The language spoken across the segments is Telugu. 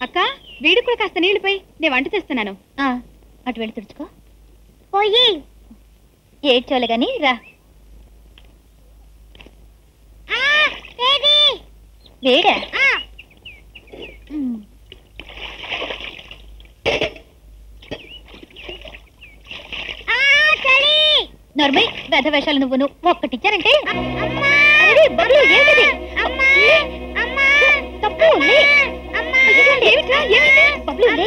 అక్క వీడి కూడా కాస్త నీళ్లు పోయి నేను వంట చేస్తున్నాను ఆ, అటు వెళ్ళి తుడుచుకో పోయి ఏడ్చోలే గాని రా వేడా ఉమ్. నర్మయ్ వెధ వేషాలు నువ్వు నువ్వు ఒక్కటిచ్చానంటే అరే, బర్లు, ఏంటిది? తప్పు, లే. అయ్యో, ఏమిట్రా, ఏమిటి? బబ్లు, లే.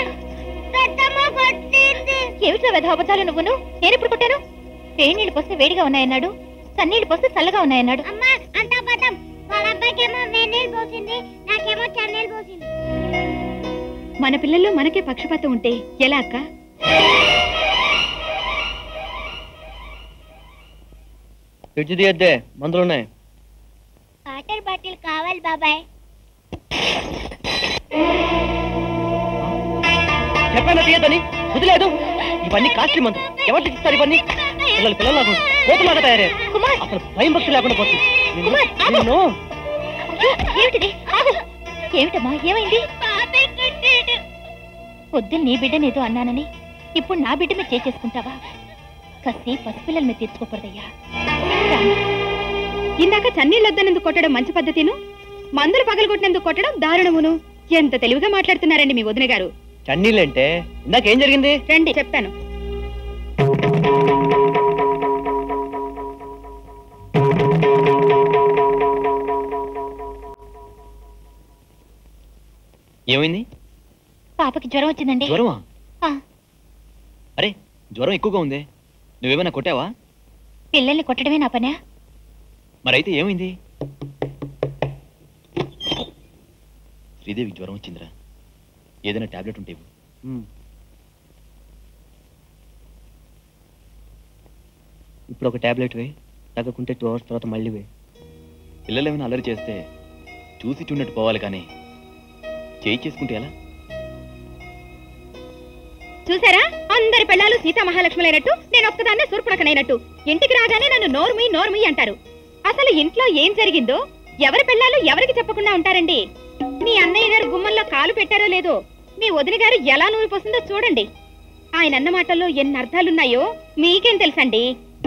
ఏమిట్రా వెధ అబద్ధాలు నువ్వును నేను ఎప్పుడు కొట్టాను వేడి నీళ్ళు పోస్తే వేడిగా ఉన్నాయన్నాడు సన్నీళ్ళు పోస్తే చల్లగా ఉన్నాయన్నాడు అమ్మా అంత అబద్ధం వాళ్ళ అబ్బాయికేమో వేణీళ్ళు పోసింది నాకేమో చన్నీళ్ళు పోసింది మన పిల్లల్లో మనకే పక్షపాతం ఉంటే ఎలా అక్క ఫ్రిడ్జ్ తీయద్దే మందులు ఉన్నాయి వాటర్ బాటిల్ కావాలి బాబాయ్ చెప్పాను తీయద్దని వదిలేదు ఇవన్నీ కాస్ట్లీ మందు ఎవరికి ఇస్తారు ఇవన్నీ పిల్లలు పిల్లలు కోతులాగా తయారయ్యారు కుమార్ అసలు భయం భక్తి లేకుండా పోతుంది నిన్ను- కుమార్, ఆగు. నిన్ను అయ్యో, ఏమిటిది ఆగు. ఏమిటమ్మా ఏమైంది పొద్దున్న నీ బిడ్డనేదో అన్నానని ఇప్పుడు నా బిడ్డ మీద చేసేసుకుంటావా కసి పసిపిల్లల మీద తీర్చుకోకూడదయ్యా రాణి, ఇందాక చన్నీళ్ళొద్దనందుకు కొట్టడం మంచి పద్ధతిను మందులు పగలగొట్టినందుకు కొట్టడం దారుణమును ఎంత తెలివిగా మాట్లాడుతున్నారండి మీ వదిన గారు చన్నీళ్ళంటే ఇందాక ఏం జరిగింది రండి చెప్తాను ఏమైంది పాపకి జ్వరం వచ్చిందండి జ్వరమా ఆ, అరే జ్వరం ఎక్కువగా ఉంది నువ్వేమైనా కొట్టావా పిల్లల్ని కొట్టడమే నా పనా మరైతే ఏమైంది శ్రీదేవికి జ్వరం వచ్చిందిరా ఏదైనా టాబ్లెట్ ఉంటే ఇవ్వు. ఇప్పుడు ఒక టాబ్లెట్ వే తగ్గకుంటే టూ అవర్స్ తర్వాత మళ్ళీ వే పిల్లలు ఏమైనా అల్లరి చేస్తే చూసి చూడట్టు పోవాలి కానీ చేయి చేసుకుంటే ఎలా చూసారా అందరి పిల్లలు సీతా మహాలక్ష్ములైనట్టు నేను ఒక్కదాన్నే సూర్పుడకనైనట్టు ఇంటికి రాగానే నన్ను నోర్మి నోర్మి అంటారు అసలు ఇంట్లో ఏం జరిగిందో ఎవరి పిల్లలు ఎవరికి చెప్పకుండా ఉంటారండి మీ అన్నయ్య గారు గుమ్మంలో కాలు పెట్టారో లేదో మీ వదిన గారు ఎలా నూనె పోసిందో చూడండి ఆయన అన్న మాటల్లో ఎన్ని అర్థాలున్నాయో మీకేం తెలుసండి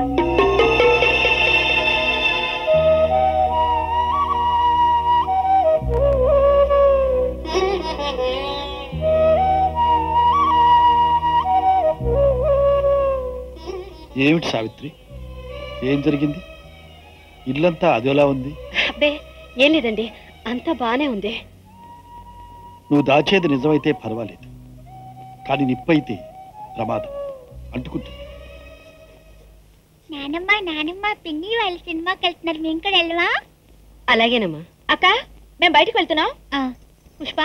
ఏమిటి సావిత్రి ఏం జరిగింది ఇల్లంతా అదోలా ఉంది అబ్బే ఏం లేదండి అంతా బానే ఉంది నువ్వు దాచేది నిజమైతే పర్వాలేదు కానీ నిప్పైతే ప్రమాదం అంటుకుంటుంది నానమ్మ నానమ్మ పిన్ని వాళ్ళు సినిమాకి వెళ్తున్నారు మేము కూడా వెళ్ళవా అలాగేనమ్మా అక్క మేము బయటకు వెళ్తున్నాం ఆ, పుష్ప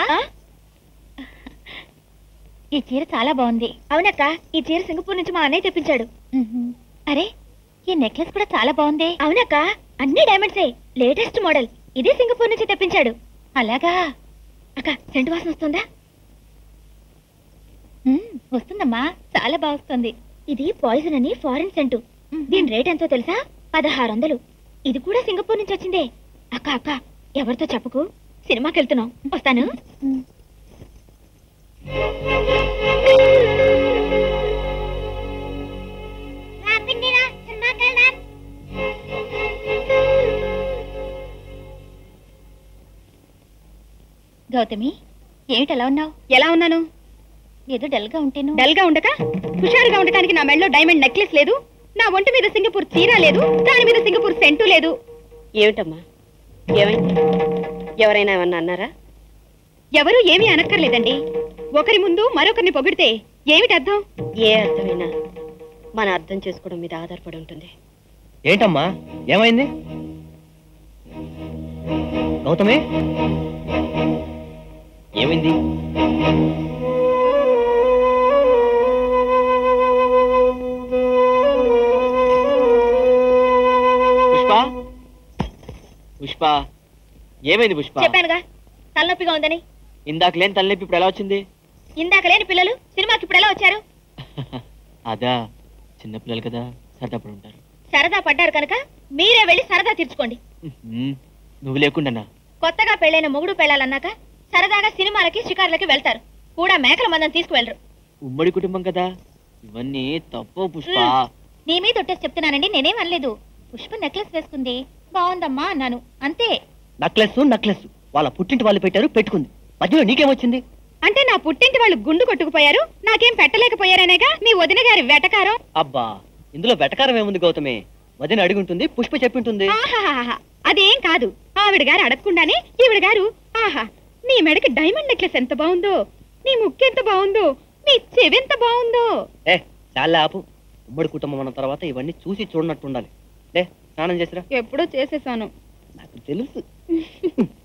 ఈ చీర చాలా బాగుంది అవునక్క ఈ చీర సింగపూర్ నుంచి మా అన్నయ్య తెప్పించాడు ఉహుం. అరే ఈ నెక్లెస్ కూడా చాలా బాగుంది అవునక్క అన్ని డైమండ్సే లేటెస్ట్ మోడల్ ఇదే సింగపూర్ నుంచి తెప్పించాడు అలాగా అక్క సెంటు వాసన వస్తుందా ఉమ్, వస్తుందమ్మా చాలా బాగా వస్తుంది ఇది పాయిజన్ అని ఫారిన్ సెంటు దీని రేట్ ఎంతో తెలుసా పదహారు వందలు ఇది కూడా సింగపూర్ నుంచి వచ్చిందే అక్క అక్క ఎవరితో చెప్పకు సినిమాకి వెళ్తున్నాం వస్తాను ఉమ్. రా పిన్ని రా సినిమాకి వెళ్దాం గౌతమి ఏమిటి అలా ఉన్నావు ఎలా ఉన్నాను ఏదో డల్ గా ఉంటేను డల్ గా ఉండక హుషారుగా ఉండటానికి నా మెడలో డైమండ్ నెక్లెస్ లేదు నా ఒంటి మీద సింగపూర్ చీర లేదు దాని మీద సింగపూర్ సెంటు లేదు ఏమిటమ్మా ఏమైంది ఎవరైనా ఏమన్నా అన్నారా ఎవరు ఏమీ అనక్కర్లేదండి ఒకరి ముందు మరొకరిని పొగిడితే ఏమిటి అర్థం ఏ అర్థమైనా మన అర్థం చేసుకోవడం మీద ఆధారపడి ఉంటుంది ఏంటమ్మా ఏమైంది గౌతమి ఏమైంది పుష్ప పుష్ప ఏమైంది పుష్ప చెప్పానుగా తలనొప్పిగా ఉందని ఇందాక లేని తలనొప్పి ఇప్పుడు ఎలా వచ్చింది ఇందాక లేని పిల్లలు సినిమాకి ఇప్పుడు ఎలా వచ్చారు అదా చిన్నపిల్లలు కదా సరదాపడి ఉంటారు సరదా పడ్డారు కనుక మీరే వెళ్ళి సరదా తీర్చుకోండి ఉహుం, నువ్వు లేకుండా కొత్తగా పెళ్ళైన మొగుడు పెళ్ళాలన్నాక సరదాగా సినిమాలకి షికార్లకి వెళ్తారు కూడా మేకల మందం తీసుకువెళ్ళరు ఉమ్మడి కుటుంబం కదా ఇవన్నీ తప్పు పుష్ప నీ మీద ఒట్టేసి చెప్తున్నానండి నేనేం అనలేదు పుష్ప నెక్లెస్ వేసుకుంది బాగుందమ్మా అన్నాను అంతే నక్లెస్ నక్లెస్ వాళ్ళ పుట్టింటి వాళ్ళు పెట్టారు పెట్టుకుంది మధ్యలో నీకేమొచ్చింది అంటే నా పుట్టింటి వాళ్ళు గుండు కొట్టుకుపోయారు నాకేం పెట్టలేకపోయారనేగా మీ వదిన గారి వెటకారం అబ్బా ఇందులో వెటకారం ఏముంది గౌతమి వదిన అడుగుంటుంది పుష్ప చెప్పింటుంది ఆహాహాహా అదేం కాదు ఆవిడ గారు అడగకుండానే ఈవిడ గారు ఆహా నీ మెడకి డైమండ్ నెక్లెస్ ఎంత బాగుందో నీ ముక్కు ఎంత బాగుందో నీ చెవి ఎంత బాగుందో ఏ చాలా ఆపు ఉమ్మడి కుటుంబం అన్న తర్వాత ఇవన్నీ చూసి చూడనట్టు ఉండాలి లే స్నానం చేసిరా ఎప్పుడో చేసేసాను నాకు తెలుసు